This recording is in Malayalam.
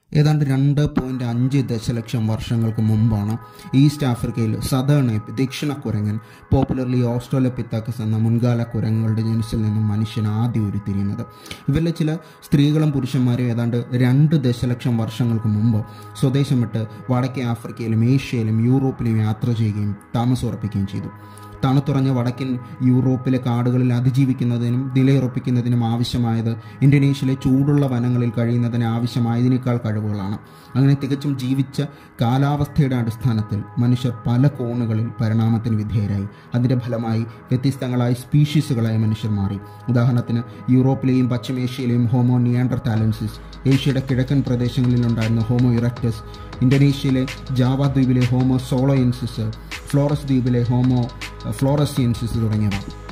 ഏതാണ്ട് രണ്ട് പോയിന്റ് അഞ്ച് ദശലക്ഷം വർഷങ്ങൾക്ക് മുമ്പാണ് ഈസ്റ്റ് ആഫ്രിക്കയിൽ സദേൺ ഏപ്പ് ദക്ഷിണ കുരങ്ങൻ പോപ്പുലർലി ഓസ്ട്രോലപിത്താക്കസ് എന്ന മുൻകാല കുരങ്ങുകളുടെ ജനുസിൽ നിന്നും മനുഷ്യൻ ആദ്യം ഉരുത്തിരിയുന്നത് ഇവരിലെ ചില സ്ത്രീകളും പുരുഷന്മാരും ഏതാണ്ട് രണ്ട് ദശലക്ഷം വർഷങ്ങൾക്ക് മുമ്പ് സ്വദേശം വിട്ട് വടക്കേ ആഫ്രിക്കയിലും ഏഷ്യയിലും യൂറോപ്പിലും യാത്ര ചെയ്യുകയും താമസമുറപ്പിക്കുകയും ചെയ്തു തണുത്തുറഞ്ഞ വടക്കൻ യൂറോപ്പിലെ കാടുകളിൽ അതിജീവിക്കുന്നതിനും നിലയുറപ്പിക്കുന്നതിനും ആവശ്യമായത് ഇന്തോനേഷ്യയിലെ ചൂടുള്ള വനങ്ങളിൽ കഴിയുന്നതിന് ആവശ്യമായതിനേക്കാൾ കഴിവുകളാണ് അങ്ങനെ തികച്ചും ജീവിച്ച കാലാവസ്ഥയുടെ അടിസ്ഥാനത്തിൽ മനുഷ്യർ പല കോണുകളിൽ പരിണാമത്തിന് വിധേയരായി അതിൻ്റെ ഫലമായി വ്യത്യസ്തങ്ങളായ സ്പീഷീസുകളായ മനുഷ്യർ മാറി ഉദാഹരണത്തിന് യൂറോപ്പിലെയും പശ്ചിമേഷ്യയിലെയും ഹോമോ നിയാണ്ടർ ടാലൻസിസ് ഏഷ്യയുടെ കിഴക്കൻ പ്രദേശങ്ങളിലുണ്ടായിരുന്ന ഹോമോ ഇറക്ടസ് ഇന്തോനേഷ്യയിലെ ജാവ ദ്വീപിലെ ഹോമോ സോളോയൻസിസ് ഫ്ലോറസ് ദ്വീപിലെ ഹോമോ ഫ്ലോറസിയൻസിസ് തുടങ്ങിയവ